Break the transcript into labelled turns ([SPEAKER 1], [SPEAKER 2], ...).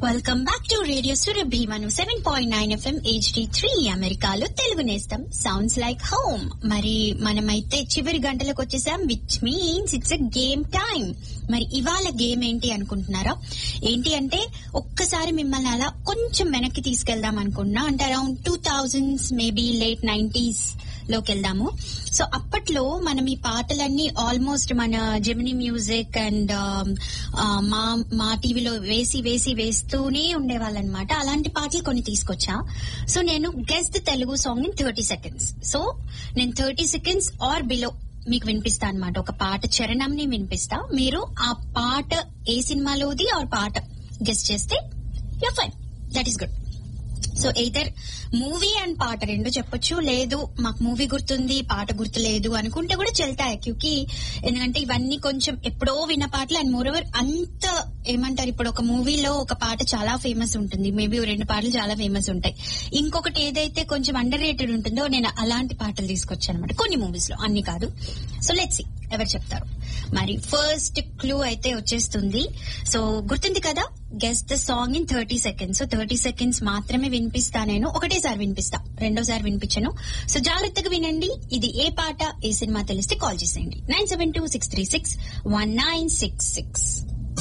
[SPEAKER 1] welcome back to radio Surabhi మనం seven point nine FM HD three అమెరికాలో తెలుగు నేస్తం sounds like home మరి మనమైతే చివరి గంటలకు వచ్చేసాం which means it's a game time మరి ఇవాళ గేమ్ ఏంటి అనుకుంటున్నారా ఏంటి అంటే ఒక్కసారి మిమ్మల్ని అలా కొంచెం వెనక్కి తీసుకెళ్దాం అనుకున్నా అంటే around two thousands maybe late nineties లోకి వెళ్దాము సో అప్పట్లో మనం ఈ పాటలన్నీ ఆల్మోస్ట్ మన జెమినీ మ్యూజిక్ అండ్ మా మా టీవీలో వేసి వేసి వేస్తూనే ఉండేవాళ్ళనమాట అలాంటి పాటలు కొన్ని తీసుకొచ్చా సో నేను guess Telugu song in thirty seconds so నేను థర్టీ సెకండ్స్ ఆర్ బిలో మీకు వినిపిస్తా అనమాట ఒక పాట చరణంని వినిపిస్తా మీరు ఆ పాట ఏ సినిమాలోది ఆర్ పాట గెస్ట్ చేస్తే you fine that is good so either movie and పాట రెండు చెప్పొచ్చు లేదు మాకు మూవీ గుర్తుంది పాట గుర్తులేదు అనుకుంటే కూడా చెల్తాయి క్యూకి ఎందుకంటే ఇవన్నీ కొంచెం ఎప్పుడో విన్న పాటలు అండ్ మోరోవర్ అంత ఏమంటారు ఇప్పుడు ఒక మూవీలో ఒక పాట చాలా ఫేమస్ ఉంటుంది మేబీ రెండు పాటలు చాలా ఫేమస్ ఉంటాయి ఇంకొకటి ఏదైతే కొంచెం అండర్ రేటెడ్ ఉంటుందో నేను అలాంటి పాటలు తీసుకొచ్చాను అనమాట కొన్ని మూవీస్ లో అన్ని కాదు సో లెట్స్ ఎవరు చెప్తారు మరి ఫస్ట్ క్లూ అయితే వచ్చేస్తుంది సో గుర్తుంది కదా guess the song in thirty seconds so thirty seconds మాత్రమే వినిపిస్తా నేను ఒకటేసారి వినిపిస్తా రెండోసారి వినిపించను సో జాగ్రత్తగా వినండి ఇది ఏ పాట ఏ సినిమా తెలిస్తే కాల్ చేసేయండి nine seven two six three six one nine six six